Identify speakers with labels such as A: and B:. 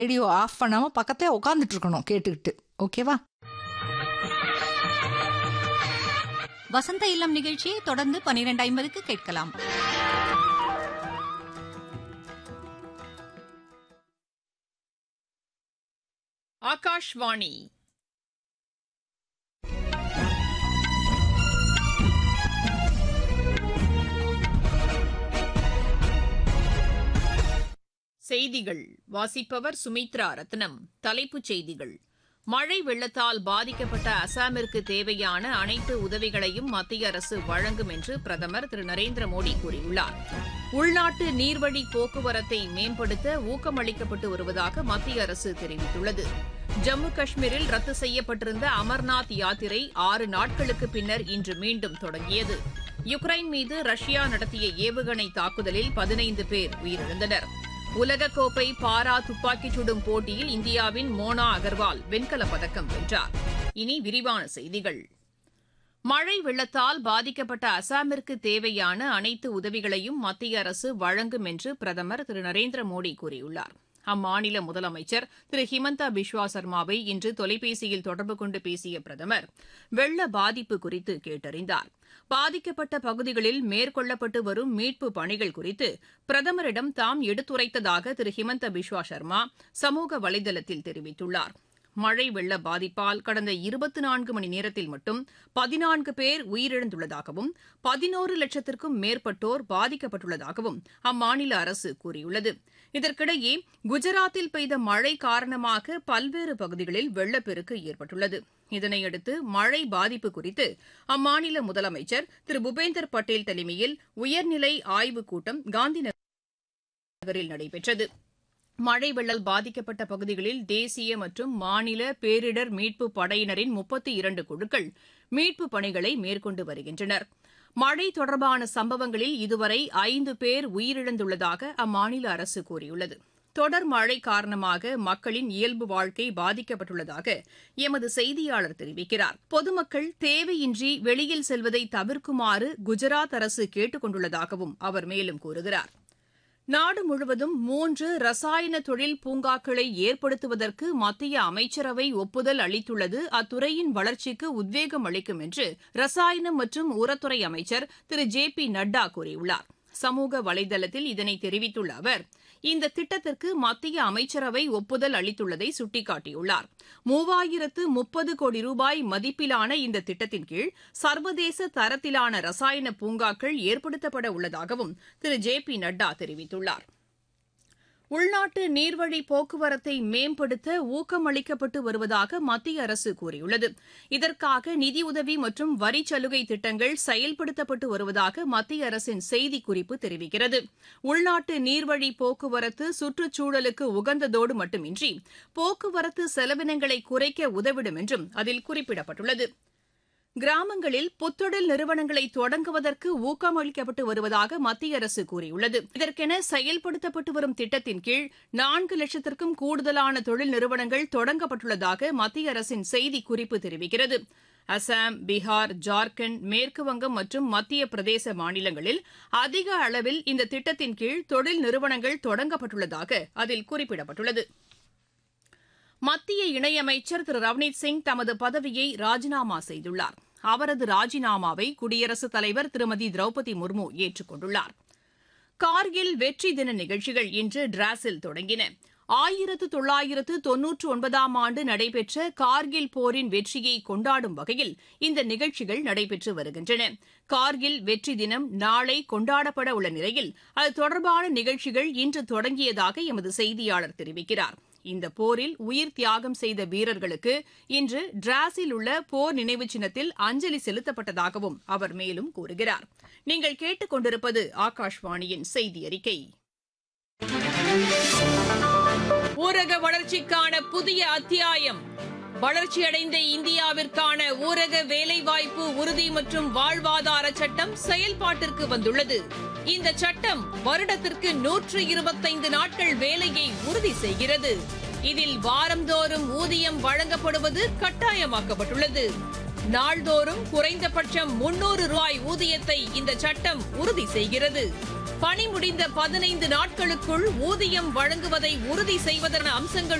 A: radio of பண்ணாம பக்கத்துல உட்காந்துட்டு இருக்கணும் கேட்டுக்கிட்டு ஓகேவா
B: வசந்த இல்லம் நிகழ்ச்சியை தொடர்ந்து பனிரெண்டு ஐம்பதுக்கு கேட்கலாம்
C: ஆகாஷ்வாணி செய்திகள் வாசிப்பவர் சுமித்ரா ரத்னம் தலைப்புச் செய்திகள் மழை வெள்ளத்தால் பாதிக்கப்பட்ட அசாமிற்கு தேவையான அனைத்து உதவிகளையும் மத்திய அரசு வழங்கும் என்று பிரதமர் திரு நரேந்திர மோடி கூறியுள்ளார் உள்நாட்டு நீர்வழி போக்குவரத்தை மேம்படுத்த ஊக்கமளிக்கப்பட்டு வருவதாக மத்திய அரசு தெரிவித்துள்ளது ஜம்மு காஷ்மீரில் ரத்து செய்யப்பட்டிருந்த அமர்நாத் யாத்திரை ஆறு நாட்களுக்கு பின்னர் இன்று மீண்டும் தொடங்கியது யுக்ரைன் மீது ரஷ்யா நடத்திய ஏவுகணை தாக்குதலில் பதினைந்து பேர் உயிரிழந்தனர் உலகக்கோப்பை பாரா துப்பாக்கிச் சுடும் போட்டியில் இந்தியாவின் மோனா அகர்வால் வெண்கலப் பதக்கம் வென்றார் இனி விரிவான செய்திகள் மழை வெள்ளத்தால் பாதிக்கப்பட்ட அசாமிற்கு தேவையான அனைத்து உதவிகளையும் மத்திய அரசு வழங்கும் என்று பிரதமர் திரு நரேந்திர மோடி கூறியுள்ளார் அம்மாநில முதலமைச்சர் திரு ஹிமந்தா பிஸ்வா சர்மாவை இன்று தொலைபேசியில் தொடர்பு கொண்டு பேசிய பிரதமர் வெள்ள பாதிப்பு குறித்து கேட்டறிந்தார் பாதிக்கப்பட்ட பகுதிகளில் மேற்கொள்ளப்பட்டு வரும் மீட்பு பணிகள் குறித்து பிரதமரிடம் தாம் எடுத்துரைத்ததாக திரு ஹிமந்த பிஸ்வா சர்மா சமூக வலைதளத்தில் தெரிவித்துள்ளார் மழை வெள்ள பாதிப்பால் கடந்த இருபத்தி நான்கு மணி நேரத்தில் மட்டும் பதினான்கு பேர் உயிரிழந்துள்ளதாகவும் பதினோரு லட்சத்திற்கும் மேற்பட்டோர் பாதிக்கப்பட்டுள்ளதாகவும் அம்மாநில அரசு கூறியுள்ளது இதற்கிடையே குஜராத்தில் பெய்த மழை காரணமாக பல்வேறு பகுதிகளில் வெள்ளப்பெருக்கு ஏற்பட்டுள்ளது இதனையடுத்து மழை பாதிப்பு குறித்து அம்மாநில முதலமைச்சர் திரு பூபேந்தர் பட்டேல் தலைமையில் உயர்நிலை ஆய்வுக் கூட்டம் காந்திநகரில் நடைபெற்றது மழை வெள்ளல் பாதிக்கப்பட்ட பகுதிகளில் தேசிய மற்றும் மாநில பேரிடர் மீட்பு படையினரின் முப்பத்தி இரண்டு குழுக்கள் மீட்பு பணிகளை மேற்கொண்டு வருகின்றனர் மழை தொடர்பான சம்பவங்களில் இதுவரை ஐந்து பேர் உயிரிழந்துள்ளதாக அம்மாநில அரசு கூறியுள்ளது தொடர் மழை காரணமாக மக்களின் இயல்பு வாழ்க்கை பாதிக்கப்பட்டுள்ளதாக எமது செய்தியாளர் தெரிவிக்கிறார் பொதுமக்கள் தேவையின்றி வெளியில் செல்வதை தவிர்க்குமாறு குஜராத் அரசு கேட்டுக் கொண்டுள்ளதாகவும் அவர் மேலும் கூறுகிறார் நாடு முழுவதும் மூன்று ரசாயன தொழில் பூங்காக்களை ஏற்படுத்துவதற்கு மத்திய அமைச்சரவை ஒப்புதல் அளித்துள்ளது அத்துறையின் வளர்ச்சிக்கு உத்வேகம் அளிக்கும் என்று ரசாயனம் மற்றும் உரத்துறை அமைச்சர் திரு ஜே பி நட்டா கூறியுள்ளார் சமூக வலைதளத்தில் இதனை தெரிவித்துள்ள அவர் இந்த திட்டத்திற்கு மத்திய அமைச்சரவை ஒப்புதல் அளித்துள்ளதை சுட்டிக்காட்டியுள்ளார் மூவாயிரத்து முப்பது கோடி ரூபாய் மதிப்பிலான இந்த திட்டத்தின் கீழ் சர்வதேச தரத்திலான ரசாயன பூங்காக்கள் ஏற்படுத்தப்பட உள்ளதாகவும் திரு ஜே பி நட்டா தெரிவித்துள்ளார் உள்நாட்டு நீர்வழி போக்குவரத்தை மேம்படுத்த ஊக்கமளிக்கப்பட்டு வருவதாக மத்திய அரசு கூறியுள்ளது இதற்காக நிதியுதவி மற்றும் வரி சலுகை திட்டங்கள் செயல்படுத்தப்பட்டு வருவதாக மத்திய அரசின் செய்திக்குறிப்பு தெரிவிக்கிறது உள்நாட்டு நீர்வழி போக்குவரத்து சுற்றுச்சூழலுக்கு உகந்ததோடு மட்டுமின்றி போக்குவரத்து செலவினங்களை குறைக்க உதவிடும் என்றும் அதில் குறிப்பிடப்பட்டுள்ளது கிராமங்களில் புத்தொழில் நிறுவனங்களை தொடங்குவதற்கு ஊக்கமளிக்கப்பட்டு வருவதாக மத்திய அரசு கூறியுள்ளது இதற்கென செயல்படுத்தப்பட்டு வரும் திட்டத்தின் கீழ் நான்கு லட்சத்திற்கும் கூடுதலான தொழில் நிறுவனங்கள் தொடங்கப்பட்டுள்ளதாக மத்திய அரசின் செய்திக்குறிப்பு தெரிவிக்கிறது அசாம் பீகார் ஜார்க்கண்ட் மேற்குவங்கம் மற்றும் மத்திய பிரதேச மாநிலங்களில் அதிக அளவில் இந்த திட்டத்தின் கீழ் தொழில் நிறுவனங்கள் தொடங்கப்பட்டுள்ளதாக அதில் குறிப்பிடப்பட்டுள்ளது மத்திய இணையமைச்சர் திரு ரவ்னீத் சிங் தமது பதவியை ராஜினாமா செய்துள்ளார் அவரது ராஜினாமாவை குடியரசுத் தலைவர் திருமதி திரௌபதி முர்மு ஏற்றுக் கொண்டுள்ளார் கார்கில் வெற்றி தின நிகழ்ச்சிகள் இன்று டிராஸில் தொடங்கின ஆயிரத்து தொள்ளாயிரத்து தொன்னூற்று ஒன்பதாம் ஆண்டு நடைபெற்ற கார்கில் போரின் வெற்றியை கொண்டாடும் வகையில் இந்த நிகழ்ச்சிகள் நடைபெற்று வருகின்றன கார்கில் வெற்றி தினம் நாளை கொண்டாடப்பட உள்ள நிலையில் அது தொடர்பான நிகழ்ச்சிகள் இன்று தொடங்கியதாக எமது செய்தியாளர் தெரிவிக்கிறார் இந்த போரில் உயிர் தியாகம் செய்த வீரர்களுக்கு இன்று டிராஸில் உள்ள போர் நினைவு சின்னத்தில் அஞ்சலி செலுத்தப்பட்டதாகவும் அவர் மேலும் கூறுகிறார் நீங்கள் கேட்டுக்கொண்டிருப்பது ஆகாஷ்வாணியின் செய்தி அறிக்கை ஊரக வளர்ச்சிக்கான புதிய அத்தியாயம் வளர்ச்சியடைந்த இந்தியாவிற்கான ஊரக வேலைவாய்ப்பு உறுதி மற்றும் வாழ்வாதார சட்டம் செயல்பாட்டிற்கு வந்துள்ளது இந்த சட்டம் வருடத்திற்கு நூற்று இருபத்தைந்து நாட்கள் வேலையை உறுதி செய்கிறது இதில் வாரந்தோறும் ஊதியம் வழங்கப்படுவது கட்டாயமாக்கப்பட்டுள்ளது நாள்தோறும் குறைந்தபட்சம் முன்னூறு ரூபாய் ஊதியத்தை இந்த சட்டம் உறுதி செய்கிறது பணி முடிந்த பதினைந்து நாட்களுக்குள் ஊதியம் வழங்குவதை உறுதி செய்வதன் அம்சங்கள்